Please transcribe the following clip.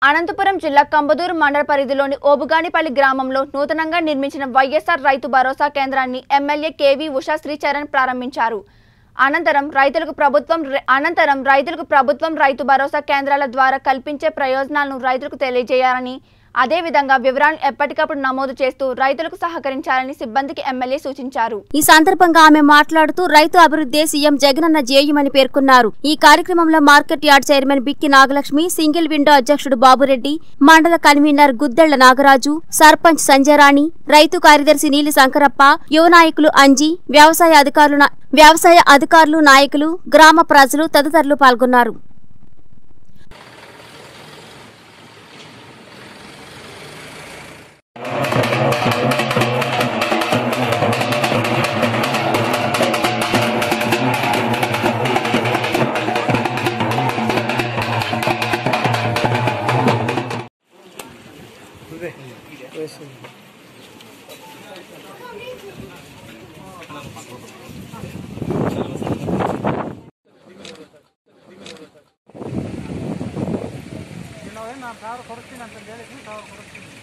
అనంతపురం జిల్లా కంబదూరు మండల పరిధిలోని ఓబుగానిపల్లి గ్రామంలో నూతనంగా నిర్మించిన వైఎస్ఆర్ రైతు భరోసా కేంద్రాన్ని ఎమ్మెల్యే కేవీ ఉషా శ్రీచరణ్ ప్రారంభించారు అనంతరం రైతులకు ప్రభుత్వం అనంతరం రైతులకు ప్రభుత్వం రైతు భరోసా కేంద్రాల ద్వారా కల్పించే ప్రయోజనాలను రైతులకు తెలియజేయాలని అదేవిధంగా వివరాలను ఎప్పటికప్పుడు నమోదు చేస్తూ రైతులకు సహకరించాలని సిబ్బందికి ఎమ్మెల్యే సూచించారు ఈ సందర్భంగా ఆమె మాట్లాడుతూ రైతు అభివృద్ధి సీఎం జగనన్న జేయుమని పేర్కొన్నారు ఈ కార్యక్రమంలో market yard chairman Bikki Nagalakshmi single window అధ్యక్షుడు బాబురెడ్డి మండల కన్వీనర్ గుద్దెళ్ల నాగరాజు సర్పంచ్ సంజయరాణి రైతు కార్యదర్శి నీలి శంకరప్ప యువ నాయకులు అంజీ వ్యవసాయ అధికారులు నా- వ్యవసాయ అధికారులు నాయకులు గ్రామ ప్రజలు తదితరులు పాల్గొన్నారు ನಾನು ಸಾವಿರ ಕೊಡ್ತೀನಿ ಅಂತ ಹೇಳಿದ್ವಿ ಸಾವಿರ ಕೊಡ್ತೀನಿ